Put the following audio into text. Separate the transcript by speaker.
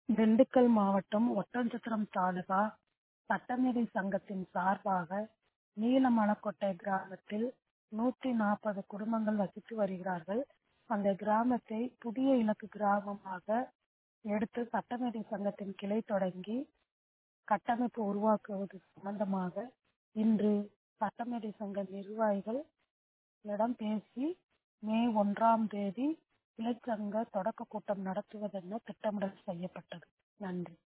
Speaker 1: திண்டுக்கல் மாவட்டம் ஒட்டன்சத்திரம் தாலுகா சட்டமேதை சங்கத்தின் சார்பாக நீலமணக்கொட்டை கிராமத்தில் நூற்றி நாற்பது குடும்பங்கள் வசித்து வருகிறார்கள் அந்த கிராமத்தை புதிய இலக்கு கிராமமாக எடுத்து சட்டமேதை சங்கத்தின் கிளை தொடங்கி கட்டமைப்பு உருவாக்குவது சம்பந்தமாக இன்று சட்டமேதை சங்க நிர்வாகிகள் இடம் பேசி மே ஒன்றாம் தேதி கிளைச்சங்க தொடக்க கூட்டம் நடத்துவதென திட்டமிடல் செய்யப்பட்டது நன்றி